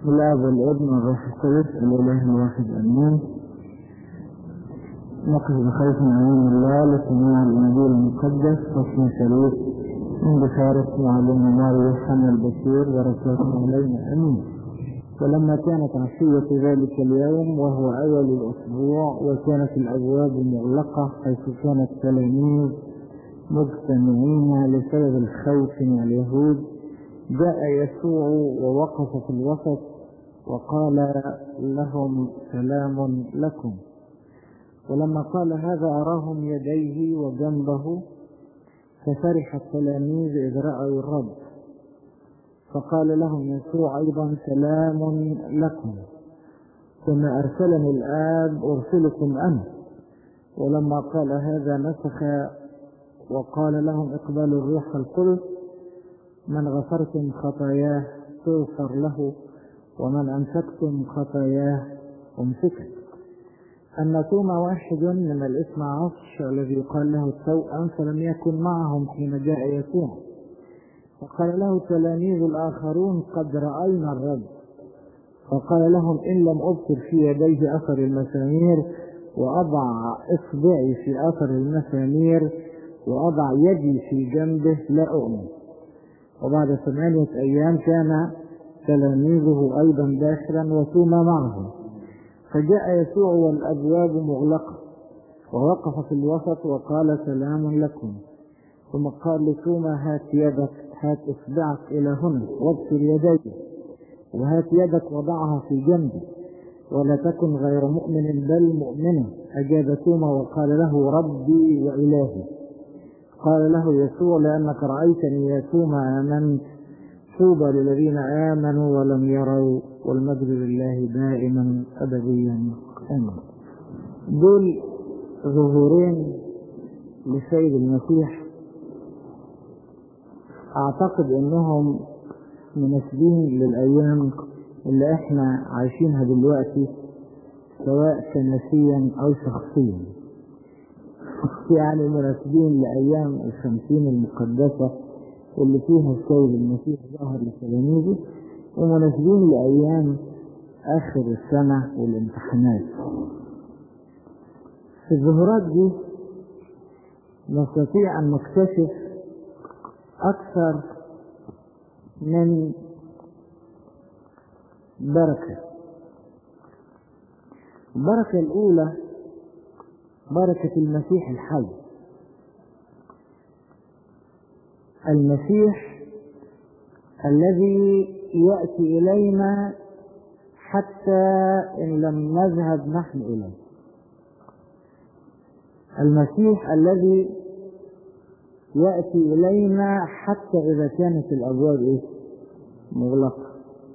بسم الله والابن والروح القدس الاله الواحد امين نقف بخوف عين الله لسماع الانجيل المقدس فصل شريف من بشارة معلم ماري يوحنا البشير ورسوله علينا امين ولما كانت عشية ذلك اليوم وهو أول الأسبوع وكانت الأبواب مغلقة حيث كان التلاميذ مجتمعين لسبب الخوف من اليهود جاء يسوع ووقف في الوسط وقال لهم سلام لكم ولما قال هذا أراهم يديه وجنبه ففرح التلاميذ إذ رأوا الرب فقال لهم يسوع أيضا سلام لكم كما أرسلني الآب أرسلكم أنا ولما قال هذا نسخ وقال لهم اقبلوا الروح القدس من غفرتم خطاياه تغفر له ومن أمسكتم خطاياه أمسكت أن توما واحد من الاثنى عشر الذي قال له التوأم فلم يكن معهم حين جاء يسوع فقال له التلاميذ الآخرون قد رأينا الرب فقال لهم إن لم أبصر في يديه أثر المسامير وأضع إصبعي في أثر المسامير وأضع يدي في جنبه لا أؤمن وبعد ثمانية أيام كان تلاميذه أيضا داخلا وتوما معهم فجاء يسوع والأبواب مغلقة ووقف في الوسط وقال سلام لكم ثم قال لتوما هات يدك هات إصبعك إلى هنا وابصر يدي وهات يدك وضعها في جنبي ولا تكن غير مؤمن بل مؤمنة أجاب توما وقال له ربي وإلهي قال له يسوع لأنك رأيتني يا توما آمنت طوبى للذين آمنوا ولم يروا والمجد لله دائما أبديا آمين دول ظهورين للسيد المسيح أعتقد أنهم مناسبين للأيام اللي احنا عايشينها دلوقتي سواء كنسيا أو شخصيا يعني مناسبين لأيام الخمسين المقدسة اللي فيها السيد المسيح ظهر لتلاميذه ومناسبين لأيام آخر السنة والامتحانات في الظهورات دي نستطيع أن نكتشف أكثر من بركة البركة الأولى بركة المسيح الحي المسيح الذي يأتي إلينا حتى إن لم نذهب نحن إليه المسيح الذي يأتي إلينا حتى إذا كانت الأبواب إيه؟ مغلقة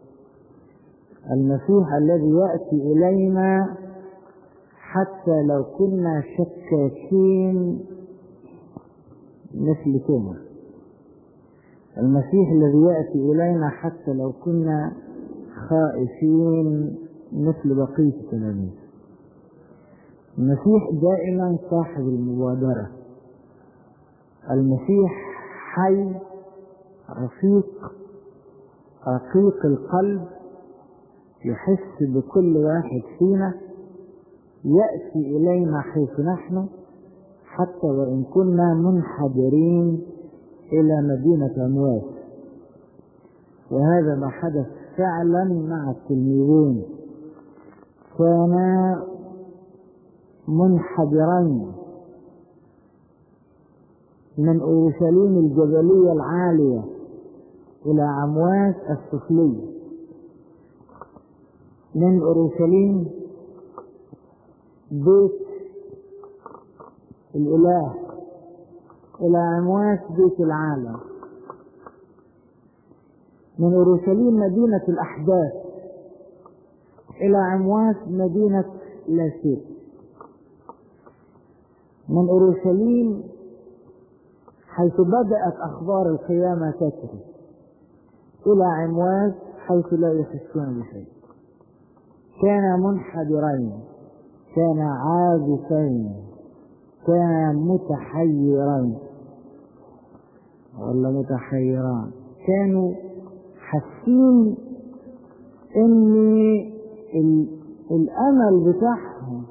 المسيح الذي يأتي إلينا حتى لو كنا شكاكين مثل توما المسيح الذي يأتي إلينا حتى لو كنا خائفين مثل بقية التلاميذ المسيح دائما صاحب المبادرة المسيح حي رفيق رقيق القلب يحس بكل واحد فينا يأتي إلينا حيث نحن حتى وإن كنا منحدرين إلى مدينة أمواس وهذا ما حدث فعلا مع التلميذين كانا منحدرين من أورشليم الجبلية العالية إلى عمواس السفلية من أورشليم بيت الإله إلى عمواس بيت العالم من أورشليم مدينة الأحداث إلى عمواس مدينة لا شيء من أورشليم حيث بدأت أخبار القيامة تجري إلى عمواس حيث لا يحسون بشيء كان منحدرين كان عازفين كان متحيرين ولا متحيران كانوا حاسين ان ال- الامل بتاعهم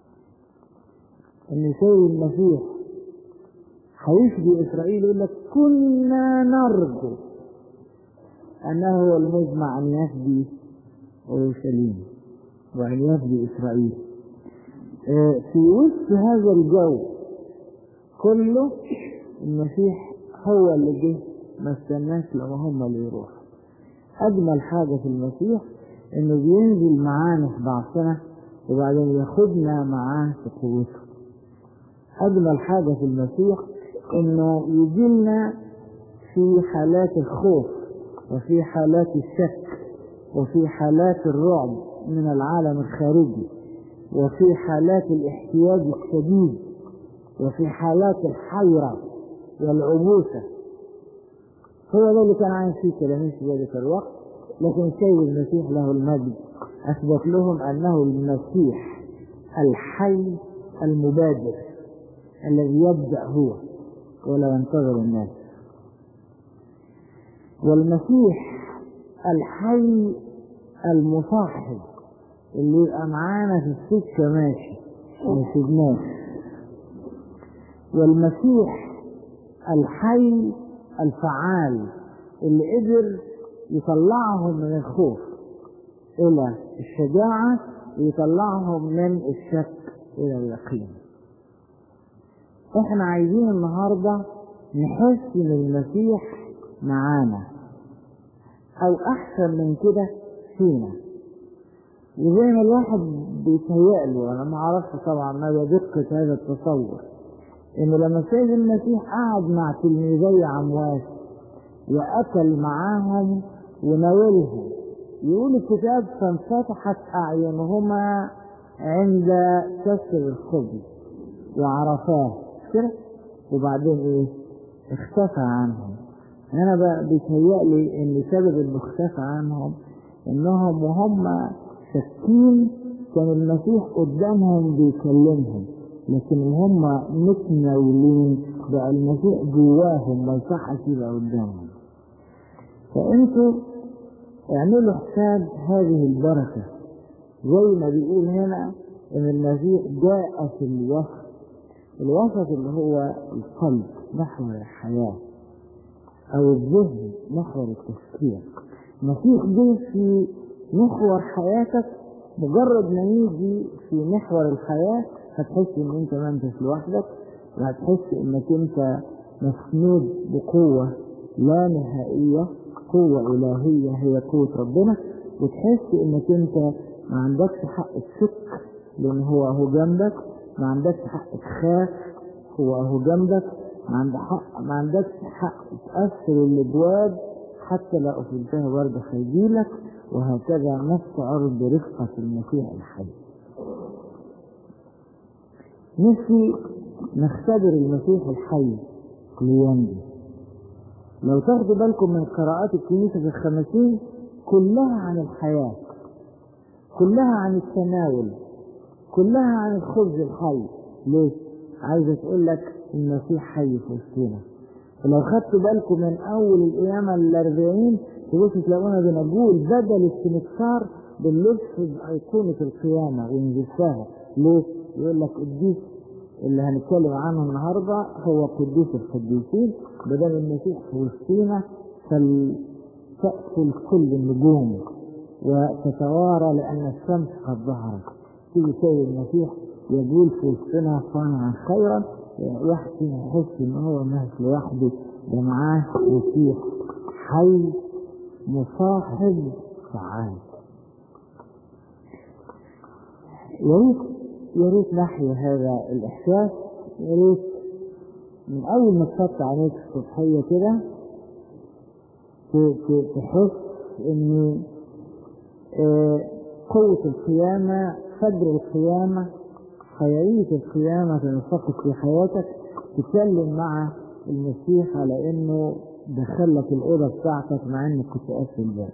ان سيد المسيح هيفدي اسرائيل يقول لك كنا نرجو انه هو المزمع ان يفدي اورشليم وان يفدي اسرائيل آه، في وسط هذا الجو كله المسيح هو اللي جه ما استناش لما هم اللي يروحوا اجمل حاجه في المسيح انه بينزل معانا في ضعفنا وبعدين ياخدنا معاه في قوته اجمل حاجه في المسيح انه يجيلنا في حالات الخوف وفي حالات الشك وفي حالات الرعب من العالم الخارجي وفي حالات الاحتياج الشديد وفي حالات الحيرة والعبوسة هو ده اللي كان عايش فيه تلاميذ في ذلك الوقت لكن السيد المسيح له المجد أثبت لهم أنه المسيح الحي المبادر الذي يبدأ هو ولا ينتظر الناس والمسيح الحي المصاحب اللي يبقى معانا في السكة ماشي ما يسيبناش والمسيح الحي الفعال اللي قدر يطلعهم من الخوف إلى الشجاعة ويطلعهم من الشك إلى اليقين احنا عايزين النهاردة نحس ان المسيح معانا او احسن من كده فينا وزي ما الواحد بيتهيأله انا ما اعرفش طبعا مدى دقة هذا التصور انه لما السيد المسيح قعد مع تلميذي عمواس واكل معاهم وناولهم يقول الكتاب فانفتحت اعينهما عند كسر الخبز وعرفاه كده وبعدين ايه اختفى عنهم انا بقى بيتهيألي ان سبب انه اختفى عنهم انهم وهم شاكين كان المسيح قدامهم بيكلمهم لكن وهم متناولين بقى المسيح جواهم ما يصحش يبقى قدامهم فانتوا اعملوا حساب هذه البركة زي ما بيقول هنا ان المسيح جاء في الوسط الوسط اللي هو القلب محور الحياة او الذهن محور التفكير المسيح جه في محور حياتك مجرد ما يجي في محور الحياة هتحس ان انت ما انتش لوحدك وهتحس انك انت مسنود بقوة لا نهائية قوة إلهية هي قوة ربنا وتحس انك انت ما عندكش حق تشك لان هو اهو جنبك ما عندكش حق تخاف هو اهو جنبك ما عندك حق ما عندكش حق تقفل الابواب حتى لو قفلتها برضه هيجيلك وهكذا نشعر برفقة المسيح الحي. نفسي نختبر المسيح الحي الايام دي. لو تاخدوا بالكم من قراءات الكنيسة في الخمسين كلها عن الحياة كلها عن التناول كلها عن الخبز الحي ليه؟ عايزة تقول لك المسيح حي في وسطنا ولو خدتوا بالكم من أول القيامة الأربعين تبصوا تلاقونا بنقول بدل السنكسار بنلف بأيقونة القيامة ونزفها ليه؟ يقول لك قديس اللي هنتكلم عنه النهارده هو قدوس القديسين بدل المسيح في وسطينا فلتأكل كل النجوم وتتوارى لأن الشمس قد ظهرت تيجي سيد المسيح يقول في وسطنا صانعا خيرا يحسن يحس ان هو ماشي لوحده ده معاه مسيح حي مصاحب فعال يا ريت يا ريت نحيا هذا الاحساس يا ريت من اول ما تحط عليك الصبحيه كده تحس ان آه قوة القيامة فجر القيامة حيوية القيامة تنفقد في حياتك تتكلم مع المسيح على انه دخلك الأوضة بتاعتك مع انك كنت قافل الباب.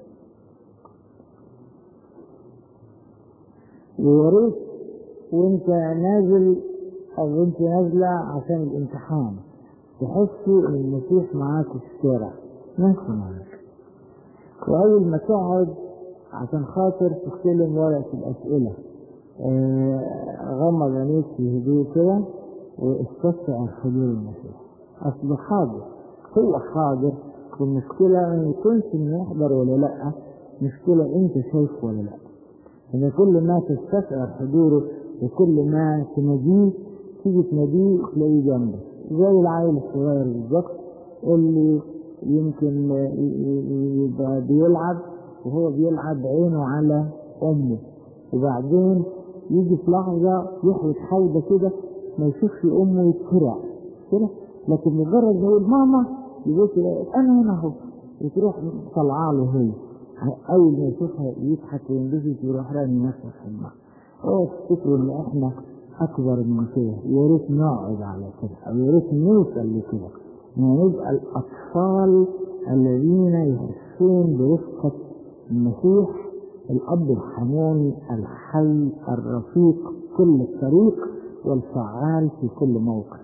ويا ريت وانت نازل او انت نازلة عشان الامتحان تحسوا ان المسيح معاك في الشارع ماشي معاك واول ما تقعد عشان خاطر تستلم ورقة الأسئلة آه، غمض عينيك في هدوء كده واستشعر حضور المسيح أصل حاضر هو حاضر والمشكلة ما يكونش إنه يحضر ولا لأ مشكلة أنت شايفه ولا لأ إن كل ما تستشعر حضوره وكل ما تناديه تيجي تناديه تلاقيه جنبك زي العيل الصغير بالظبط اللي يمكن يبقى بيلعب وهو بيلعب عينه على أمه وبعدين يجي في لحظة يحوط حوضة كده ما يشوفش أمه يتسرع كده لكن مجرد ما يقول ماما يقول أنا هنا أهو وتروح طلعة له هي أول ما يشوفها يضحك وينبسط ويروح رامي نفسه في الماء اوعوا تفتكروا إن إحنا أكبر من كده يا ريت نقعد على كده أو يا ريت نوصل لكده إن نبقى الأطفال الذين يحسون برفقة المسيح الأب الحنون الحي الرفيق كل الطريق والفعال في كل موقف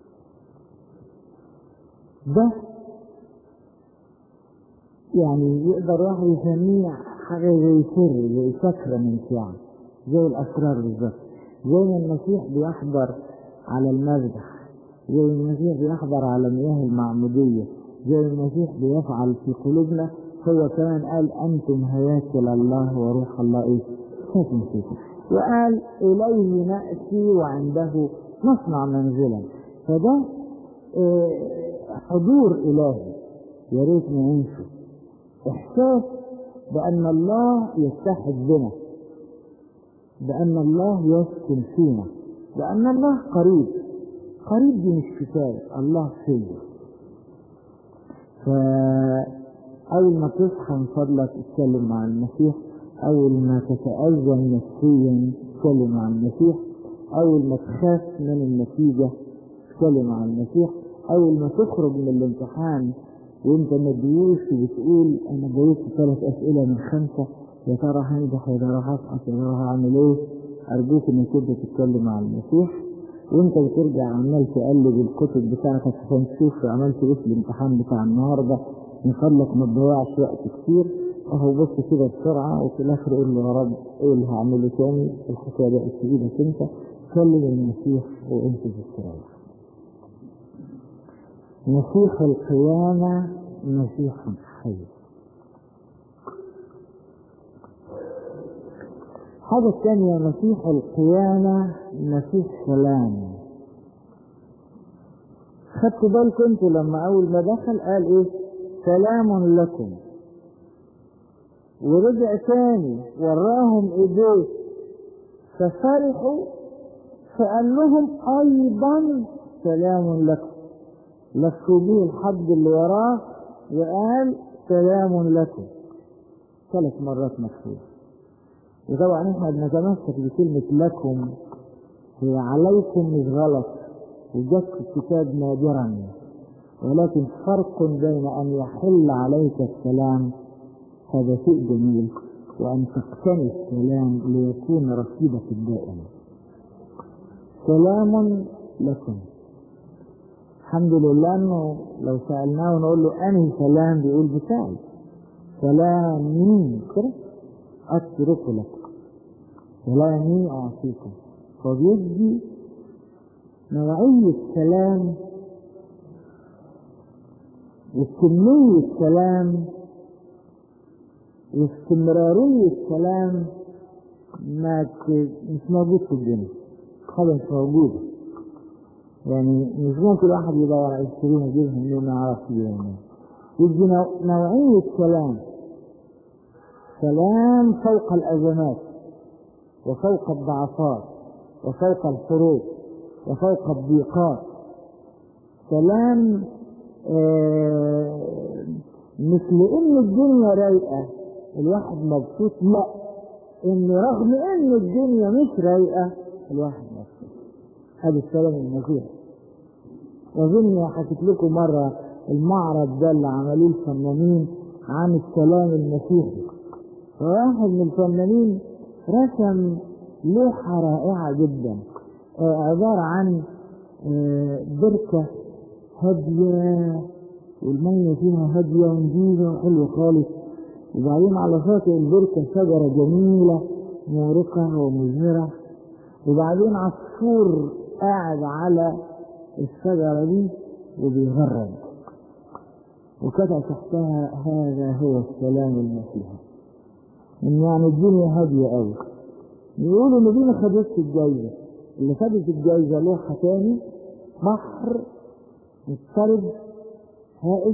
ده يعني يقدر واحد يسميه حاجة زي سر زي سكرمنت يعني زي الأسرار بالظبط زي ما المسيح بيحضر على المذبح زي المسيح بيحضر على مياه المعمودية زي المسيح بيفعل في قلوبنا هو كمان قال أنتم هياكل الله وروح الله إيه؟ ساكن فيكم وقال إليه نأتي وعنده نصنع منزلا فده إيه حضور إلهي يا ريت نعيشه إحساس بأن الله يتحد بنا بأن الله يسكن فينا بأن الله قريب قريب دي مش كفاية الله فيا فأول ما تصحى من فضلك اتكلم مع المسيح أول ما تتأذن نفسيا اتكلم مع المسيح أول ما تخاف من النتيجة اتكلم مع المسيح أول ما تخرج من الامتحان وانت مديوش وبتقول انا جاوبت ثلاث اسئله من خمسه يا ترى هنجح يا ترى هسقط يا ترى هعمل ايه؟ ارجوك انك انت تتكلم مع المسيح وانت بترجع عمال تقلب الكتب بتاعتك عشان تشوف عملت ايه في الامتحان بتاع النهارده من فضلك ما تضيعش وقت كتير اهو بص كده بسرعه وفي الاخر قول له يا رب ايه اللي هعمله تاني الحكايه بقت في ايدك انت كلم المسيح وانت تستريح مسيح القيامة مسيح حي الحاجة الثانية مسيح القيامة مسيح سلام خدتوا بالكم انتوا لما أول ما دخل قال إيه؟ سلام لكم ورجع تاني وراهم إيديه ففرحوا فقال لهم أيضا سلام لكم لفوا به الحد اللي وراه وقال سلام لكم ثلاث مرات مكتوب وطبعا احنا بنتمسك بكلمة لكم هي عليكم مش غلط وجت في الكتاب نادرا ولكن فرق بين أن يحل عليك السلام هذا شيء جميل وأن تقتني السلام ليكون رصيدك الدائم سلام لكم الحمد لله انه لو سالناه ونقول له انهي سلام بيقول بتاعي سلامي كده اترك لك سلامي اعطيكم فبيدي نوعية سلام وكمية سلام واستمرارية سلام ما مش موجود في الدنيا حاجة مش موجودة يعني مش ممكن واحد يدور على يشتريها يجيبها منين ما يعرفش يجيبها منين يدي نوعية سلام سلام فوق الأزمات وفوق الضعفات وفوق الحروب وفوق الضيقات سلام آه مش لأن الدنيا رايقة الواحد مبسوط لا إن رغم إن الدنيا مش رايقة الواحد مبسوط هذا السلام المسيح أظن حكيت لكم مرة المعرض ده اللي عملوه الفنانين عن السلام المسيحي فواحد من الفنانين رسم لوحة رائعة جدا عبارة عن بركة هادية والمية فيها هادية ونجيبة وحلوة خالص وبعدين على شاطئ البركة شجرة جميلة مورقة ومزهرة وبعدين عصفور قاعد على الشجرة دي وبيغرد وكتب تحتها هذا هو السلام المسيحي ان يعني الدنيا هادية قوي يقولوا ان دي ما خدتش الجايزة اللي خدت الجايزة لوحة تاني بحر مضطرب هائج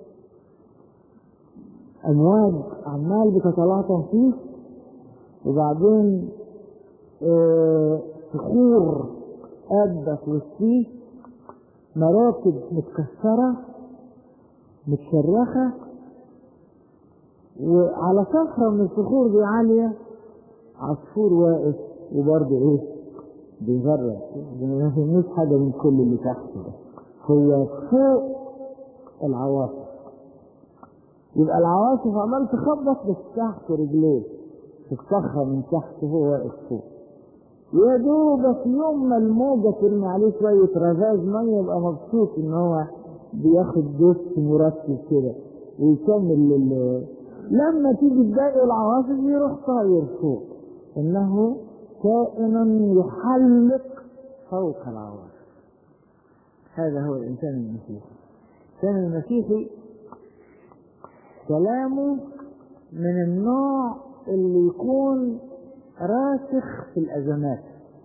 امواج عمال بتتلاطم فيه وبعدين آه صخور قابة في وسطيه مراكب متكسرة متشرخة وعلى صخرة من الصخور دي عالية عصفور واقف وبرضه ايه بيغرق ما فهمنيش حاجة من كل اللي تحت ده هو فوق العواصف يبقى العواصف عمال تخبط بس تحت رجليه تتسخر من تحت هو واقف فوق يا دوبك يوم ما الموجة ترمي عليه شوية رذاذ مية يبقى مبسوط ان هو بياخد دوس مرتب كده ويكمل لل... لما تيجي تضايق العواصف يروح طاير فوق انه كائن يحلق فوق العواصف هذا هو الانسان المسيحي الانسان المسيحي كلامه من النوع اللي يكون راسخ في الأزمات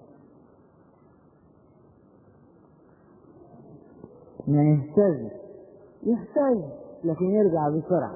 ما يهتز يهتز لكن يرجع بسرعة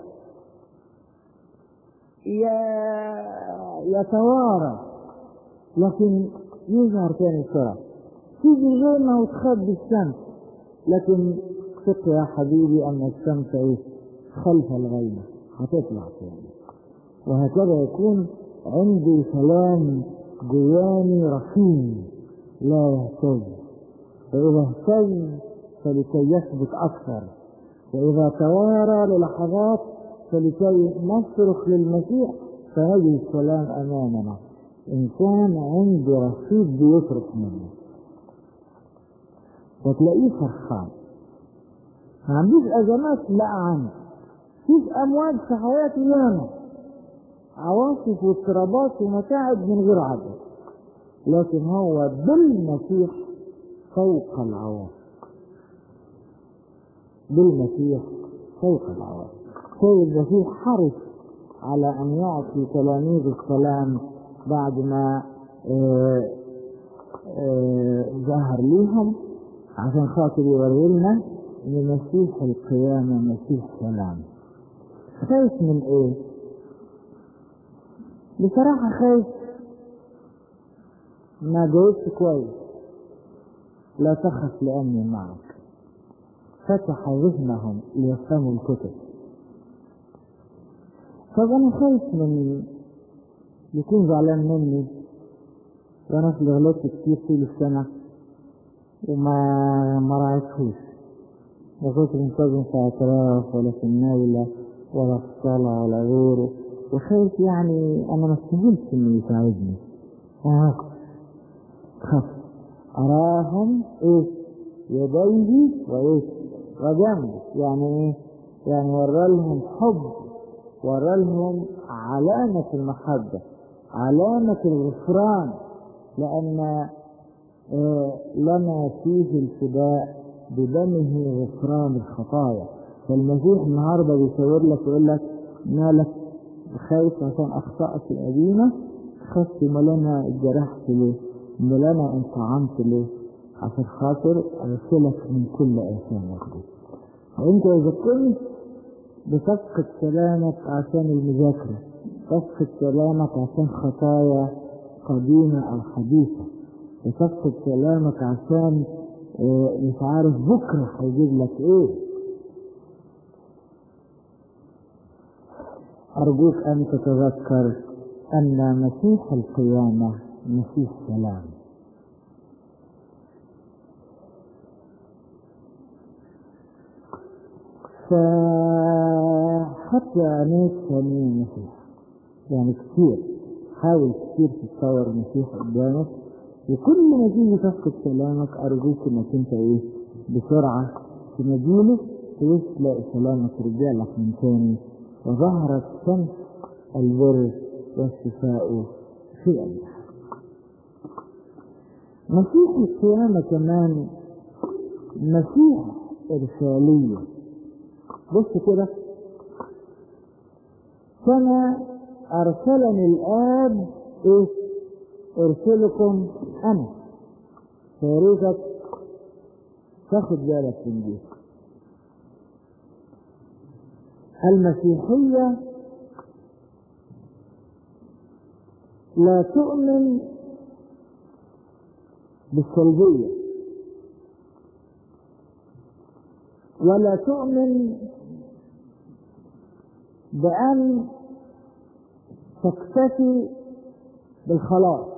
يتوارى لكن يظهر تاني بسرعة تيجي غيرنا وتخبي الشمس لكن ثق يا حبيبي أن الشمس إيه خلف الغيمة هتطلع تاني وهكذا يكون عندي سلام جواني رخيم لا يهتز فإذا اهتز فلكي يثبت أكثر وإذا توارى للحظات فلكي نصرخ للمسيح فنجد السلام أمامنا إنسان عنده رصيد بيصرف منه وتلاقيه فرحان ما عندوش أزمات لا عنده فيش أمواج في حياته ياما عواصف واضطرابات ومتاعب من غير عدد لكن هو بالمسيح فوق العواصف بالمسيح فوق العواصف سيد المسيح حرص على أن يعطي تلاميذ السلام بعد ما آه آه ظهر ليهم عشان خاطر يوري لنا ان مسيح القيامة مسيح سلام خايف من ايه؟ بصراحة خايف ما جاوبت كويس لا تخف لأني معك فتح ذهنهم ليفهموا الكتب طب أنا خايف من يكون زعلان مني وأنا في غلطت كتير طول السنة وما ما راعيتهوش ما كنت منتظم في اعتراف ولا في الناولة ولا في الصلاة ولا غيره وخايف يعني أنا ما استاهلش إنه يساعدني آه خف أراهم إيه يديه وإيه وجنبه يعني إيه يعني ورى لهم حب ورى لهم علامة المحبة علامة الغفران لأن آه لنا فيه الفداء بدمه غفران الخطايا فالمسيح النهارده بيصور لك ويقول لك مالك خايف عشان اخطأت القديمة خفت ملانا اتجرحت ليه ملانا انطعمت ليه عشان خاطر اغسلك من كل اثامك دي وانت اذا كنت بتفقد سلامك عشان المذاكرة تفقد سلامك عشان خطايا قديمة او حديثة بتفقد سلامك عشان اه مش عارف بكرة هيجيب لك ايه أرجوك أن تتذكر أن مسيح القيامة مسيح سلام فحتى عينيك ثانية المسيح يعني كتير حاول كتير تتصور المسيح قدامك وكل ما تيجي تفقد سلامك أرجوك إنك أنت إيه بسرعة تناديله تلاقي سلامك رجع لك من تاني وظهرت شمس البر والشفاء في الأجنحة مسيح القيامة كمان مسيح إرسالية بص كده كما أرسلني الآب إيه أرسلكم أنا فياريتك تاخد بالك من دي المسيحية لا تؤمن بالسلبية ولا تؤمن بأن تكتفي بالخلاص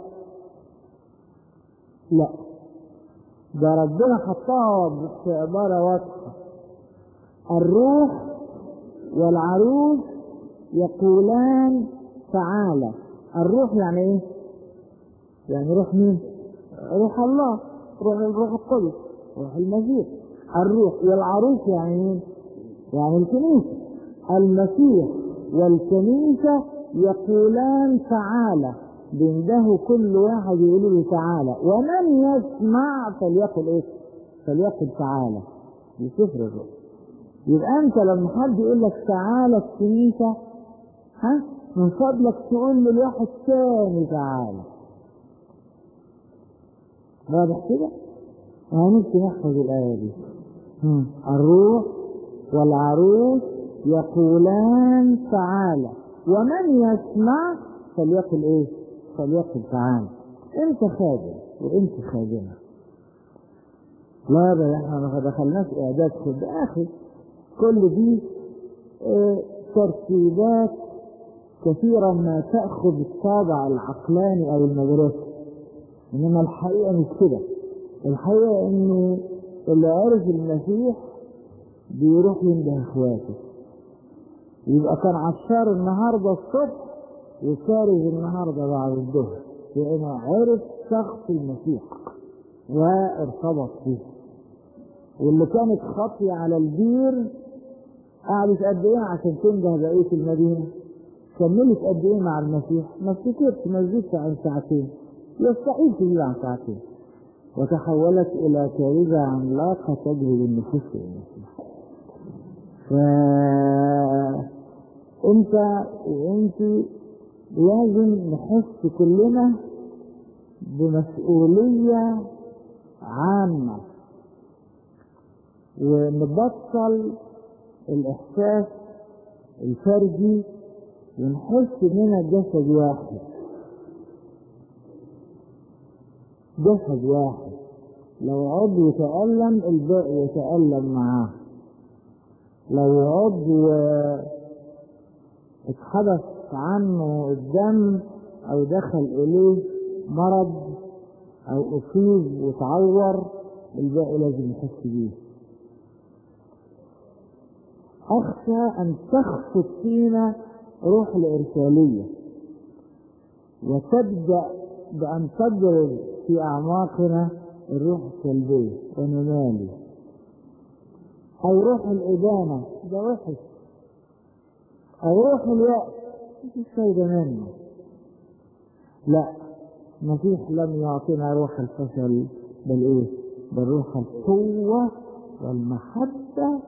لا ده ربنا حطها في عبارة واضحة الروح والعروس يقولان تعالى الروح يعني ايه؟ يعني روح مين؟ روح الله روح الروح القدس روح المسيح الروح والعروس يعني مين؟ يعني الكنيسة المسيح والكنيسة يقولان تعالى بينده كل واحد يقول له تعالى ومن يسمع فليقل ايه؟ فليقل تعالى دي سفر الروح يبقى انت لما حد يقول لك تعالى الكنيسة ها من فضلك تقول له لواحد تاني تعالى واضح كده؟ هنمشي نحفظ الآية دي الروح والعروس يقولان تعالى ومن يسمع فليقل ايه؟ فليقل تعالى انت خادم وانت خادمة لا ده احنا ما دخلناش اعداد خد اخي كل دي اه ترتيبات كثيرا ما تأخذ الطابع العقلاني او المدرسي انما الحقيقة مش كده الحقيقة ان اللي عرف المسيح بيروح ينده اخواته يبقى كان عشار النهاردة الصبح وخارج النهاردة بعد الظهر لأنه عرف شخص المسيح وارتبط به واللي كانت خطية على البير قعدت قد ايه عشان تنده بقية المدينة كملت قد ايه مع المسيح ما افتكرش ما زيدش عن ساعتين يستحيل تزيد عن ساعتين وتحولت إلى كارثة عملاقة تجذب النفوس إلى المسيح فأنت وأنت لازم نحس كلنا بمسؤولية عامة ونبطل الإحساس الفردي ونحس إننا جسد واحد جسد واحد لو عضو يتألم الباقي يتألم معاه لو عضو اتحدث عنه الدم او دخل اليه مرض او اصيب وتعور الباقي لازم يحس بيه اخشى ان تخفت فينا روح الارساليه وتبدا بان تضرب في اعماقنا الروح السلبيه ونمالي او روح الادانه ده وحش او روح اليأس مفيش فايدة منه لا المسيح لم يعطينا روح الفشل بل ايه بل روح القوة والمحبة